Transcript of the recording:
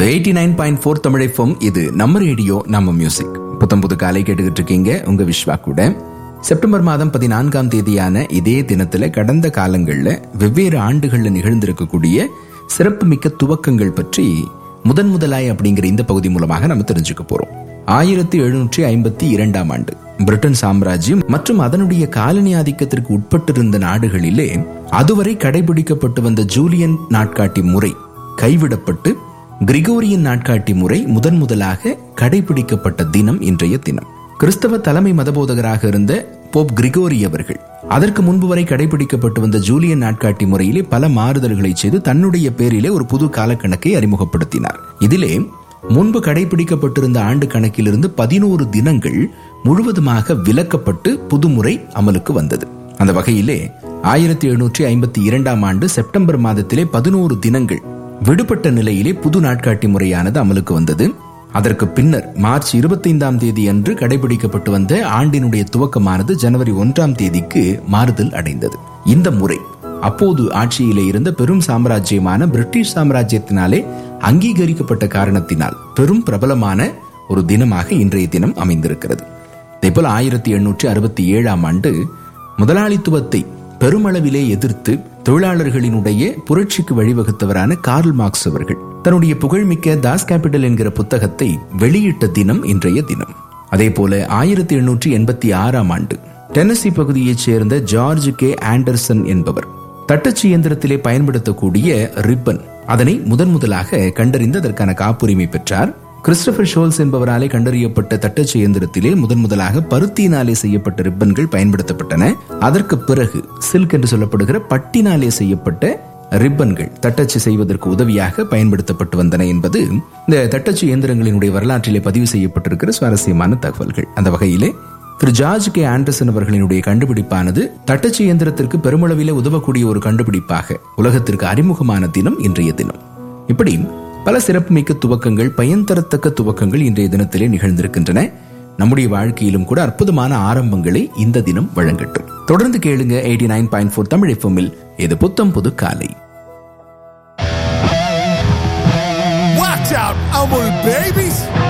Eighty nine point four தமிழைஃபம் இது நம்ம ரேடியோ நம்ம மியூசிக் புத்தம் புது காலை கேட்டுக்கிட்டு இருக்கீங்க உங்க விஸ்வா கூட செப்டம்பர் மாதம் பதினான்காம் தேதியான இதே தினத்துல கடந்த காலங்கள்ல வெவ்வேறு ஆண்டுகள்ல நிகழ்ந்திருக்கக்கூடிய சிறப்புமிக்க துவக்கங்கள் பற்றி முதன் முதலாய் அப்படிங்கிற இந்த பகுதி மூலமாக நம்ம தெரிஞ்சுக்க போறோம் ஆயிரத்தி எழுநூற்றி ஐம்பத்தி இரண்டாம் ஆண்டு பிரிட்டன் சாம்ராஜ்யம் மற்றும் அதனுடைய காலனி ஆதிக்கத்திற்கு உட்பட்டிருந்த நாடுகளிலே அதுவரை கடைபிடிக்கப்பட்டு வந்த ஜூலியன் நாட்காட்டி முறை கைவிடப்பட்டு கிரிகோரியன் நாட்காட்டி முறை முதன் முதலாக கடைபிடிக்கப்பட்ட தினம் இன்றைய தினம் கிறிஸ்தவ தலைமை மதபோதகராக இருந்த போப் கிரிகோரி அவர்கள் அதற்கு முன்பு வரை கடைபிடிக்கப்பட்டு வந்த ஜூலியன் நாட்காட்டி முறையிலே பல மாறுதல்களை செய்து தன்னுடைய பேரிலே ஒரு புது காலக்கணக்கை அறிமுகப்படுத்தினார் இதிலே முன்பு கடைபிடிக்கப்பட்டிருந்த ஆண்டு கணக்கிலிருந்து பதினோரு தினங்கள் முழுவதுமாக விலக்கப்பட்டு புதுமுறை அமலுக்கு வந்தது அந்த வகையிலே ஆயிரத்தி எழுநூற்றி ஐம்பத்தி இரண்டாம் ஆண்டு செப்டம்பர் மாதத்திலே பதினோரு தினங்கள் விடுபட்ட நிலையிலே புது நாட்காட்டி முறையானது அமலுக்கு வந்தது அதற்கு பின்னர் மார்ச் இருபத்தைந்தாம் தேதி அன்று கடைபிடிக்கப்பட்டு வந்த ஆண்டினுடைய துவக்கமானது ஜனவரி ஒன்றாம் தேதிக்கு மாறுதல் அடைந்தது இந்த முறை அப்போது ஆட்சியிலே இருந்த பெரும் சாம்ராஜ்யமான பிரிட்டிஷ் சாம்ராஜ்யத்தினாலே அங்கீகரிக்கப்பட்ட காரணத்தினால் பெரும் பிரபலமான ஒரு தினமாக இன்றைய தினம் அமைந்திருக்கிறது இதேபோல் ஆயிரத்தி எண்ணூற்றி அறுபத்தி ஏழாம் ஆண்டு முதலாளித்துவத்தை பெருமளவிலே எதிர்த்து தொழிலாளர்களினுடைய புரட்சிக்கு வழிவகுத்தவரான கார்ல் மார்க்ஸ் அவர்கள் தன்னுடைய புகழ்மிக்க தாஸ் கேபிட்டல் என்கிற புத்தகத்தை வெளியிட்ட தினம் இன்றைய தினம் அதே போல ஆயிரத்தி எண்ணூற்றி எண்பத்தி ஆறாம் ஆண்டு டென்னசி பகுதியைச் சேர்ந்த ஜார்ஜ் கே ஆண்டர்சன் என்பவர் தட்டச்சு இயந்திரத்திலே பயன்படுத்தக்கூடிய ரிப்பன் அதனை முதன் முதலாக கண்டறிந்து அதற்கான காப்புரிமை பெற்றார் கிறிஸ்டபர் ஷோல்ஸ் என்பவராலே கண்டறியப்பட்ட தட்டச்சு இயந்திரத்திலே முதன் முதலாக பருத்தினாலே செய்யப்பட்ட ரிப்பன்கள் பயன்படுத்தப்பட்டன அதற்கு பிறகு சில்க் என்று சொல்லப்படுகிற பட்டினாலே செய்யப்பட்ட ரிப்பன்கள் தட்டச்சு செய்வதற்கு உதவியாக பயன்படுத்தப்பட்டு வந்தன என்பது இந்த தட்டச்சு இயந்திரங்களினுடைய வரலாற்றிலே பதிவு செய்யப்பட்டிருக்கிற சுவாரஸ்யமான தகவல்கள் அந்த வகையிலே திரு ஜார்ஜ் கே ஆண்டர்சன் அவர்களினுடைய கண்டுபிடிப்பானது தட்டச்சு இயந்திரத்திற்கு பெருமளவிலே உதவக்கூடிய ஒரு கண்டுபிடிப்பாக உலகத்திற்கு அறிமுகமான தினம் இன்றைய தினம் இப்படி பல சிறப்புமிக்க துவக்கங்கள் பயன் தரத்தக்க துவக்கங்கள் இன்றைய தினத்திலே நிகழ்ந்திருக்கின்றன நம்முடைய வாழ்க்கையிலும் கூட அற்புதமான ஆரம்பங்களை இந்த தினம் வழங்கட்டும் தொடர்ந்து கேளுங்க eighty nine point four Tamil எஃப்எம்மில் இது புத்தம் புது காலை Watch out, Amul babies!